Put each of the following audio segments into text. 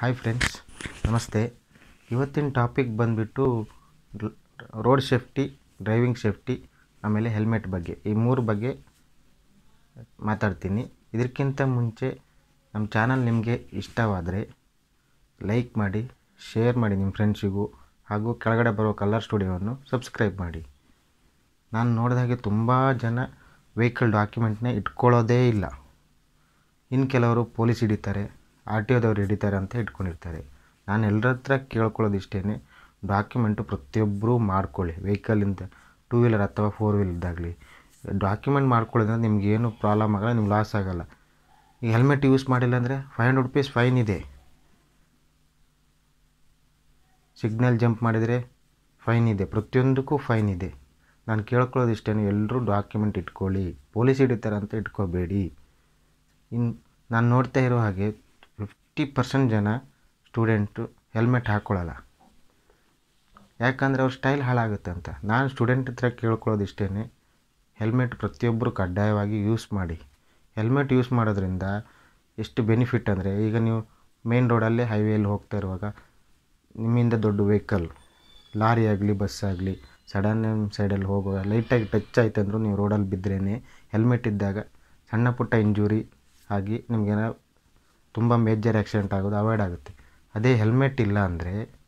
hi friends ನಮಸ್ತೆ ಇವತ್ತಿನ topic ಬಂದುಬಿಟ್ಟು ರೋಡ್ ಸೇಫ್ಟಿ ಡ್ರೈವಿಂಗ್ ಸೇಫ್ಟಿ ಆಮೇಲೆ ಹೆಲ್ಮೆಟ್ ಬಗ್ಗೆ ಈ ಮೂರು ಬಗ್ಗೆ ಮಾತಾಡ್ತೀನಿ ಇದಕ್ಕಿಂತ ಮುಂಚೆ ನಮ್ಮ ಚಾನಲ್ ನಿಮಗೆ ಇಷ್ಟವಾದರೆ ಲೈಕ್ ಮಾಡಿ ಶೇರ್ ಮಾಡಿ ನಿಮ್ಮ ಫ್ರೆಂಡ್ಸಿಗೂ ಹಾಗೂ ಕೆಳಗಡೆ ಬರೋ ಕಲರ್ ಸ್ಟುಡಿಯೋವನ್ನು ಸಬ್ಸ್ಕ್ರೈಬ್ ಮಾಡಿ ನಾನು ನೋಡಿದಾಗೆ ತುಂಬ ಜನ ವೆಹಿಕಲ್ ಡಾಕ್ಯುಮೆಂಟ್ನ ಇಟ್ಕೊಳ್ಳೋದೇ ಇಲ್ಲ ಇನ್ನು ಕೆಲವರು ಪೊಲೀಸ್ ಹಿಡಿತಾರೆ ಆರ್ ಟಿ ಒದವ್ರು ಹಿಡಿತಾರೆ ಅಂತ ಇಟ್ಕೊಂಡಿರ್ತಾರೆ ನಾನು ಎಲ್ಲರ ಹತ್ರ ಕೇಳ್ಕೊಳ್ಳೋದು ಇಷ್ಟೇ ಡಾಕ್ಯುಮೆಂಟು ಪ್ರತಿಯೊಬ್ಬರೂ ಮಾಡ್ಕೊಳ್ಳಿ ವೆಹಿಕಲಿಂದ ಟೂ ವೀಲರ್ ಅಥವಾ ಫೋರ್ ವೀಲರ್ದಾಗಲಿ ಡಾಕ್ಯುಮೆಂಟ್ ಮಾಡ್ಕೊಳ್ಳೋದ್ರಿಂದ ನಿಮ್ಗೇನು ಪ್ರಾಬ್ಲಮ್ ಆಗಲ್ಲ ನಿಮ್ಗೆ ಲಾಸ್ ಆಗೋಲ್ಲ ಈಗ ಹೆಲ್ಮೆಟ್ ಯೂಸ್ ಮಾಡಿಲ್ಲ ಅಂದರೆ ಫೈವ್ ಹಂಡ್ರೆಡ್ ರುಪೀಸ್ ಫೈನ್ ಇದೆ ಸಿಗ್ನಲ್ ಜಂಪ್ ಮಾಡಿದರೆ ಫೈನ್ ಇದೆ ಪ್ರತಿಯೊಂದಕ್ಕೂ ಫೈನ್ ಇದೆ ನಾನು ಕೇಳ್ಕೊಳ್ಳೋದು ಇಷ್ಟೇ ಎಲ್ಲರೂ ಡಾಕ್ಯುಮೆಂಟ್ ಇಟ್ಕೊಳ್ಳಿ ಪೊಲೀಸ್ ಹಿಡಿತಾರೆ ಅಂತ ಇಟ್ಕೋಬೇಡಿ ಇನ್ನು ನಾನು ನೋಡ್ತಾ ಇರೋ ಹಾಗೆ ಫಿಫ್ಟಿ ಪರ್ಸೆಂಟ್ ಜನ ಸ್ಟೂಡೆಂಟು ಹೆಲ್ಮೆಟ್ ಹಾಕ್ಕೊಳ್ಳಲ್ಲ ಯಾಕಂದರೆ ಅವ್ರ ಸ್ಟೈಲ್ ಹಾಳಾಗುತ್ತೆ ಅಂತ ನಾನು ಸ್ಟೂಡೆಂಟ್ ಹತ್ರ ಕೇಳ್ಕೊಳ್ಳೋದು ಇಷ್ಟೇ ಹೆಲ್ಮೆಟ್ ಪ್ರತಿಯೊಬ್ಬರು ಕಡ್ಡಾಯವಾಗಿ ಯೂಸ್ ಮಾಡಿ ಹೆಲ್ಮೆಟ್ ಯೂಸ್ ಮಾಡೋದ್ರಿಂದ ಎಷ್ಟು ಬೆನಿಫಿಟ್ ಅಂದರೆ ಈಗ ನೀವು ಮೇನ್ ರೋಡಲ್ಲೇ ಹೈವೇಲಿ ಹೋಗ್ತಾ ಇರುವಾಗ ನಿಮ್ಮಿಂದ ದೊಡ್ಡ ವೆಹಿಕಲ್ ಲಾರಿ ಆಗಲಿ ಬಸ್ ಆಗಲಿ ಸಡನ್ ಸೈಡಲ್ಲಿ ಹೋಗುವಾಗ ಲೈಟಾಗಿ ಟಚ್ ಆಯ್ತು ಅಂದರೂ ನೀವು ರೋಡಲ್ಲಿ ಬಿದ್ರೇ ಹೆಲ್ಮೆಟ್ ಇದ್ದಾಗ ಸಣ್ಣ ಪುಟ್ಟ ಇಂಜುರಿ ಆಗಿ ನಿಮಗೇನೋ ತುಂಬ ಮೇಜರ್ ಆಕ್ಸಿಡೆಂಟ್ ಆಗೋದು ಅವಾಯ್ಡ್ ಆಗುತ್ತೆ ಅದೇ ಹೆಲ್ಮೆಟ್ ಇಲ್ಲ ಅಂದರೆ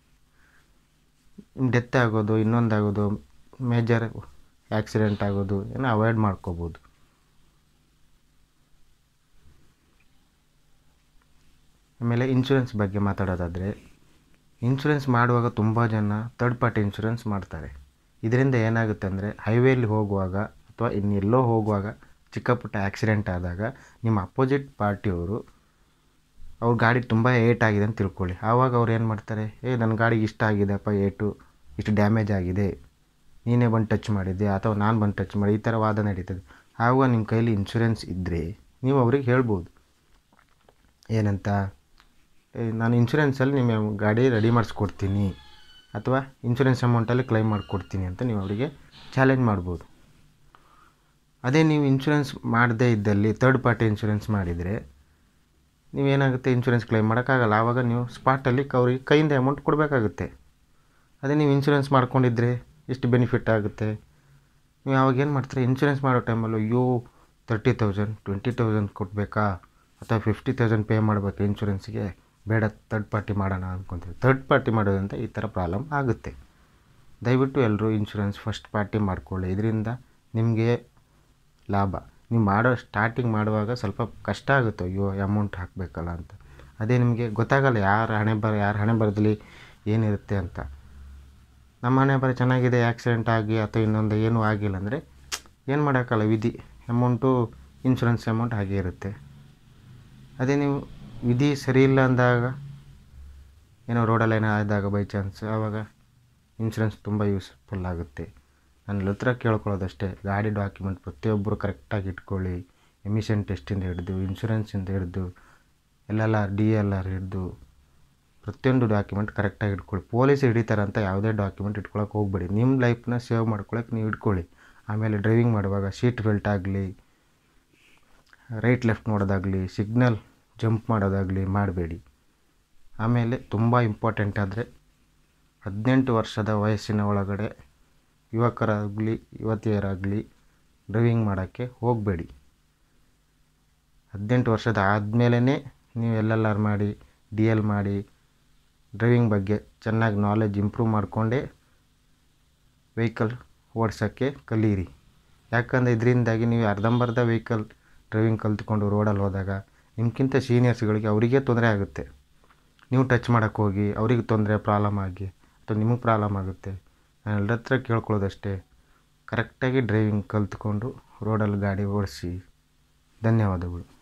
ಡೆತ್ ಆಗೋದು ಇನ್ನೊಂದು ಆಗೋದು ಮೇಜರ್ ಆಕ್ಸಿಡೆಂಟ್ ಆಗೋದು ಏನೋ ಅವಾಯ್ಡ್ ಮಾಡ್ಕೋಬೋದು ಆಮೇಲೆ ಇನ್ಶೂರೆನ್ಸ್ ಬಗ್ಗೆ ಮಾತಾಡೋದಾದರೆ ಇನ್ಶೂರೆನ್ಸ್ ಮಾಡುವಾಗ ತುಂಬ ಜನ ತರ್ಡ್ ಪಾರ್ಟಿ ಇನ್ಶೂರೆನ್ಸ್ ಮಾಡ್ತಾರೆ ಇದರಿಂದ ಏನಾಗುತ್ತೆ ಅಂದರೆ ಹೈವೇಲಿ ಹೋಗುವಾಗ ಅಥವಾ ಇನ್ನೆಲ್ಲೋ ಹೋಗುವಾಗ ಚಿಕ್ಕ ಪುಟ್ಟ ಆಕ್ಸಿಡೆಂಟ್ ಆದಾಗ ನಿಮ್ಮ ಅಪೋಸಿಟ್ ಪಾರ್ಟಿಯವರು ಅವ್ರ ಗಾಡಿ ತುಂಬ ಏಟ್ ಆಗಿದೆ ಅಂತ ತಿಳ್ಕೊಳ್ಳಿ ಆವಾಗ ಅವ್ರು ಏನು ಮಾಡ್ತಾರೆ ಏ ನನ್ನ ಗಾಡಿಗೆ ಇಷ್ಟ ಆಗಿದೆಪ್ಪ ಏಟು ಇಷ್ಟು ಡ್ಯಾಮೇಜ್ ಆಗಿದೆ ನೀನೇ ಬಂದು ಟಚ್ ಮಾಡಿದ್ದೆ ಅಥವಾ ನಾನು ಬಂದು ಟಚ್ ಮಾಡಿ ಈ ಥರ ವಾದ ನಡೀತದೆ ಆವಾಗ ನಿಮ್ಮ ಕೈಲಿ ಇನ್ಶೂರೆನ್ಸ್ ಇದ್ದರೆ ನೀವು ಅವ್ರಿಗೆ ಹೇಳ್ಬೋದು ಏನಂತ ನಾನು ಇನ್ಶೂರೆನ್ಸಲ್ಲಿ ನಿಮ್ಮ ಗಾಡಿ ರೆಡಿ ಮಾಡಿಸ್ಕೊಡ್ತೀನಿ ಅಥವಾ ಇನ್ಶೂರೆನ್ಸ್ ಅಮೌಂಟಲ್ಲಿ ಕ್ಲೈಮ್ ಮಾಡಿಕೊಡ್ತೀನಿ ಅಂತ ನೀವು ಅವರಿಗೆ ಚಾಲೆಂಜ್ ಮಾಡ್ಬೋದು ಅದೇ ನೀವು ಇನ್ಶೂರೆನ್ಸ್ ಮಾಡದೇ ಇದ್ದಲ್ಲಿ ತರ್ಡ್ ಪಾರ್ಟಿ ಇನ್ಶೂರೆನ್ಸ್ ಮಾಡಿದರೆ ನೀವೇನಾಗುತ್ತೆ ಇನ್ಶೂರೆನ್ಸ್ ಕ್ಲೈಮ್ ಮಾಡೋಕ್ಕಾಗಲ್ಲ ಆವಾಗ ನೀವು ಸ್ಪಾಟಲ್ಲಿ ಅವ್ರಿಗೆ ಕೈಯಿಂದ ಅಮೌಂಟ್ ಕೊಡಬೇಕಾಗುತ್ತೆ ಅದೇ ನೀವು ಇನ್ಶೂರೆನ್ಸ್ ಮಾಡ್ಕೊಂಡಿದ್ರೆ ಎಷ್ಟು ಬೆನಿಫಿಟ್ ಆಗುತ್ತೆ ನೀವು ಆವಾಗ ಏನು ಮಾಡ್ತೀರಿ ಇನ್ಶೂರೆನ್ಸ್ ಮಾಡೋ ಟೈಮಲ್ಲಿ ಅಯ್ಯೋ ತರ್ಟಿ ತೌಸಂಡ್ ಟ್ವೆಂಟಿ ತೌಸಂಡ್ ಕೊಡಬೇಕಾ ಅಥವಾ ಫಿಫ್ಟಿ ತೌಸಂಡ್ ಪೇ ಮಾಡಬೇಕು ಇನ್ಶೂರೆನ್ಸ್ಗೆ ಬೇಡ ತರ್ಡ್ ಪಾರ್ಟಿ ಮಾಡೋಣ ಅಂದ್ಕೊತೀವಿ ತರ್ಡ್ ಪಾರ್ಟಿ ಮಾಡೋದ್ರಿಂದ ಈ ಥರ ಪ್ರಾಬ್ಲಮ್ ಆಗುತ್ತೆ ದಯವಿಟ್ಟು ಎಲ್ಲರೂ ಇನ್ಶೂರೆನ್ಸ್ ಫಸ್ಟ್ ಪಾರ್ಟಿ ಮಾಡ್ಕೊಳ್ಳಿ ಇದರಿಂದ ನಿಮಗೆ ಲಾಭ ನೀವು ಮಾಡೋ ಸ್ಟಾರ್ಟಿಂಗ್ ಮಾಡುವಾಗ ಸ್ವಲ್ಪ ಕಷ್ಟ ಆಗುತ್ತೆ ಅಯ್ಯೋ ಅಮೌಂಟ್ ಹಾಕಬೇಕಲ್ಲ ಅಂತ ಅದೇ ನಿಮಗೆ ಗೊತ್ತಾಗಲ್ಲ ಯಾರ ಹಣೆ ಬರ ಯಾರ ಹಣೆ ಬರದಲ್ಲಿ ಏನಿರುತ್ತೆ ಅಂತ ನಮ್ಮ ಹಣೆ ಬರ ಚೆನ್ನಾಗಿದೆ ಆಕ್ಸಿಡೆಂಟ್ ಆಗಿ ಅಥವಾ ಇನ್ನೊಂದು ಏನೂ ಆಗಿಲ್ಲ ಅಂದರೆ ಏನು ಮಾಡೋಕ್ಕಲ್ಲ ವಿಧಿ ಅಮೌಂಟು ಇನ್ಶೂರೆನ್ಸ್ ಅಮೌಂಟ್ ಹಾಗೇ ಇರುತ್ತೆ ಅದೇ ನೀವು ವಿಧಿ ಸರಿ ಇಲ್ಲ ಅಂದಾಗ ಏನೋ ರೋಡಲ್ಲಿ ಏನೋ ಆದಾಗ ಬೈ ಚಾನ್ಸ್ ಆವಾಗ ಇನ್ಶೂರೆನ್ಸ್ ತುಂಬ ಯೂಸ್ಫುಲ್ ಆಗುತ್ತೆ ನನ್ನ ಹತ್ರ ಕೇಳ್ಕೊಳ್ಳೋದಷ್ಟೇ ಗಾಡಿ ಡಾಕ್ಯುಮೆಂಟ್ ಪ್ರತಿಯೊಬ್ಬರು ಕರೆಕ್ಟಾಗಿ ಇಟ್ಕೊಳ್ಳಿ ಎಮಿಷನ್ ಟೆಸ್ಟಿಂದ ಹಿಡಿದು ಇನ್ಶೂರೆನ್ಸಿಂದ ಹಿಡಿದು L L R D L R ಹಿಡಿದು ಪ್ರತಿಯೊಂದು ಡಾಕ್ಯುಮೆಂಟ್ ಕರೆಕ್ಟಾಗಿ ಇಟ್ಕೊಳ್ಳಿ ಪೊಲೀಸ್ ಹಿಡಿತಾರೆ ಅಂತ ಯಾವುದೇ ಡಾಕ್ಯುಮೆಂಟ್ ಇಟ್ಕೊಳಕ್ಕೆ ಹೋಗ್ಬೇಡಿ ನಿಮ್ಮ ಲೈಫ್ನ ಸೇವ್ ಮಾಡ್ಕೊಳಕ್ಕೆ ನೀವು ಇಟ್ಕೊಳ್ಳಿ ಆಮೇಲೆ ಡ್ರೈವಿಂಗ್ ಮಾಡುವಾಗ ಸೀಟ್ ಬೆಲ್ಟ್ ಆಗಲಿ ರೈಟ್ ಲೆಫ್ಟ್ ನೋಡೋದಾಗಲಿ ಸಿಗ್ನಲ್ ಜಂಪ್ ಮಾಡೋದಾಗಲಿ ಮಾಡಬೇಡಿ ಆಮೇಲೆ ತುಂಬ ಇಂಪಾರ್ಟೆಂಟ್ ಆದರೆ ಹದಿನೆಂಟು ವರ್ಷದ ವಯಸ್ಸಿನ ಒಳಗಡೆ ಯುವಕರಾಗಲಿ ಯುವತಿಯರಾಗಲಿ ಡ್ರೈವಿಂಗ್ ಮಾಡೋಕ್ಕೆ ಹೋಗಬೇಡಿ ಹದಿನೆಂಟು ವರ್ಷದ ಆದಮೇಲೆ ನೀವು ಎಲ್ ಎಲ್ ಆರ್ ಮಾಡಿ ಡಿ ಎಲ್ ಮಾಡಿ ಡ್ರೈವಿಂಗ್ ಬಗ್ಗೆ ಚೆನ್ನಾಗಿ ನಾಲೆಜ್ ಇಂಪ್ರೂವ್ ಮಾಡಿಕೊಂಡೇ ವೆಹಿಕಲ್ ಓಡ್ಸೋಕ್ಕೆ ಕಲೀರಿ ಯಾಕಂದರೆ ಇದರಿಂದಾಗಿ ನೀವು ಅರ್ಧಂಬರ್ಧ ವೆಹಿಕಲ್ ಡ್ರೈವಿಂಗ್ ಕಲ್ತ್ಕೊಂಡು ರೋಡಲ್ಲಿ ಹೋದಾಗ ನಿಮ್ಗಿಂತ ಸೀನಿಯರ್ಸ್ಗಳಿಗೆ ಅವರಿಗೆ ತೊಂದರೆ ಆಗುತ್ತೆ ನೀವು ಟಚ್ ಮಾಡೋಕ್ಕೆ ಹೋಗಿ ಅವ್ರಿಗೆ ತೊಂದರೆ ಪ್ರಾಬ್ಲಮ್ ಆಗಿ ಅಥವಾ ನಿಮಗೆ ಪ್ರಾಬ್ಲಮ್ ಆಗುತ್ತೆ ನಾನು ಎಲ್ಲರ ಹತ್ರ ಕೇಳ್ಕೊಳ್ಳೋದಷ್ಟೇ ಕರೆಕ್ಟಾಗಿ ಡ್ರೈವಿಂಗ್ ಕಲ್ತ್ಕೊಂಡು ರೋಡಲ್ಲಿ ಗಾಡಿ ಓಡಿಸಿ ಧನ್ಯವಾದಗಳು